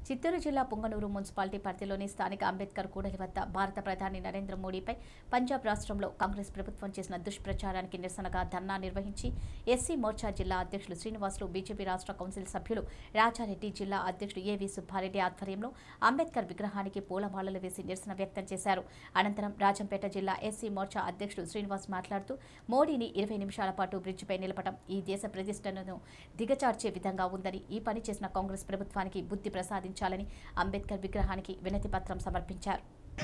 చిత్తూరు జిల్లా పుంగనూరు మున్సిపాలిటీ పరిధిలోని స్థానిక అంబేద్కర్ కూడలి వద్ద భారత ప్రధాని నరేంద్ర మోడీపై పంజాబ్ రాష్ట్రంలో కాంగ్రెస్ ప్రభుత్వం చేసిన దుష్ప్రచారానికి నిరసనగా ధర్నా నిర్వహించి ఎస్సీ మోర్చా జిల్లా అధ్యక్షులు శ్రీనివాసులు బీజేపీ రాష్ట్ర కౌన్సిల్ సభ్యులు రాజారెడ్డి జిల్లా అధ్యక్షుడు ఏవి సుబ్బారెడ్డి ఆధ్వర్యంలో అంబేద్కర్ విగ్రహానికి పూలమాలలు వేసి నిరసన వ్యక్తం చేశారు అనంతరం రాజంపేట జిల్లా ఎస్సీ మోర్చా అధ్యక్షుడు శ్రీనివాస్ మాట్లాడుతూ మోడీని ఇరవై నిమిషాల పాటు బ్రిడ్జిపై నిలపడం ఈ దేశ ప్రతిష్టను దిగజార్చే విధంగా ఉందని ఈ పని చేసిన కాంగ్రెస్ ప్రభుత్వానికి బుద్ధి ప్రసాదించాలని అంబేద్కర్ విగ్రహానికి వినతి పత్రం సమర్పించారు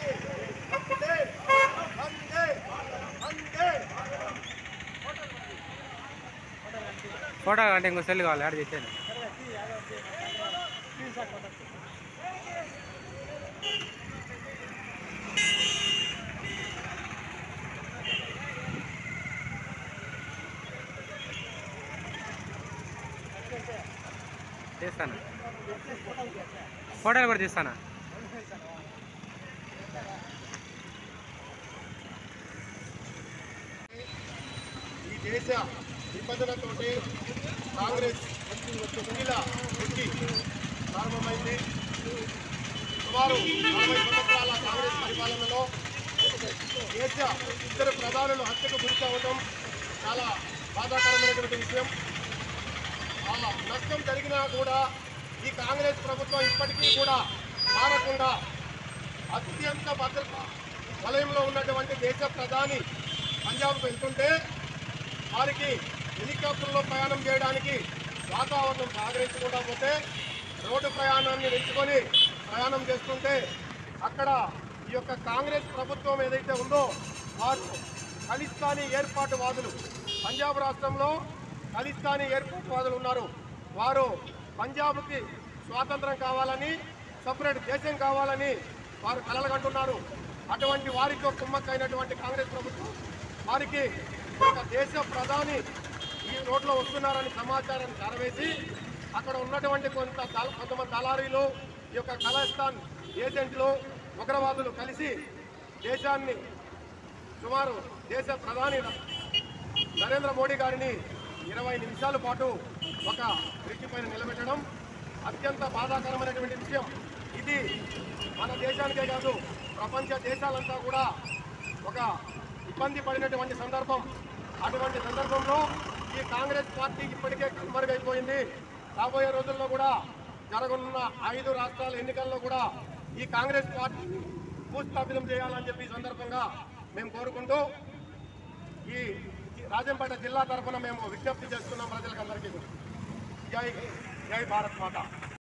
ఫోటో అంటే ఇంకో సెల్ కావాలి యాడ్ చేసేయండి చేస్తాను ఫోటోలు కూడా తీస్తానా ఈ దేశ నిబంధనతోటి కాంగ్రెస్ ఎన్నికల ఎక్కి ప్రారంభమైంది సుమారు నలభై సంవత్సరాల కాంగ్రెస్ పరిపాలనలో దేశ ఇద్దరు ప్రధానులు హత్యకు గురి కావడం చాలా బాధాకరమైనటువంటి విషయం ఆ నష్టం జరిగినా కూడా ఈ కాంగ్రెస్ ప్రభుత్వం ఇప్పటికీ కూడా మారకుండా అత్యంత భద్రత వలయంలో ఉన్నటువంటి దేశ ప్రధాని పంజాబ్కు వెళ్తుంటే వారికి హెలికాప్టర్లో ప్రయాణం చేయడానికి వాతావరణం సహకరించకుండా పోతే రోడ్డు ప్రయాణాన్ని ఎంచుకొని ప్రయాణం చేస్తుంటే అక్కడ ఈ యొక్క కాంగ్రెస్ ప్రభుత్వం ఏదైతే ఉందో వారు ఖలిస్తానీ ఏర్పాటువాదులు పంజాబ్ రాష్ట్రంలో ఖలిస్తానీ ఏర్పాటువాదులు ఉన్నారు వారు పంజాబ్కి స్వాతంత్రం కావాలని సపరేట్ దేశం కావాలని వారు కలలుగంటున్నారు అటువంటి వారితో కుమ్మక్కైనటువంటి కాంగ్రెస్ ప్రభుత్వం వారికి ఒక దేశ ప్రధాని ఈ రోడ్లో వస్తున్నారని సమాచారాన్ని చేరవేసి అక్కడ ఉన్నటువంటి కొంత దళ- కొంతమంది దళారీలు ఈ యొక్క ఖలిస్తాన్ ఏజెంట్లు ఉగ్రవాదులు కలిసి దేశాన్ని సుమారు దేశ ప్రధాని నరేంద్ర మోడీ గారిని ఇరవై నిమిషాల పాటు ఒక బ్రిడ్జి పైన నిలబెట్టడం అత్యంత బాధాకరమైనటువంటి విషయం ఇది మన దేశానికే కాదు ప్రపంచ దేశాలంతా కూడా ఒక ఇబ్బంది పడినటువంటి సందర్భం అటువంటి సందర్భంలో ఈ కాంగ్రెస్ పార్టీ ఇప్పటికే కనుమరుగైపోయింది రాబోయే రోజుల్లో కూడా జరగనున్న ఐదు రాష్ట్రాల ఎన్నికల్లో కూడా ఈ కాంగ్రెస్ పార్టీ భూస్థాపితం చేయాలని చెప్పి ఈ సందర్భంగా మేము కోరుకుంటూ ఈ ఈ రాజంపేట జిల్లా తరఫున మేము విజ్ఞప్తి చేస్తున్నాం ప్రజలకు అందరికీ కూడా. జై జై భారత్ మాత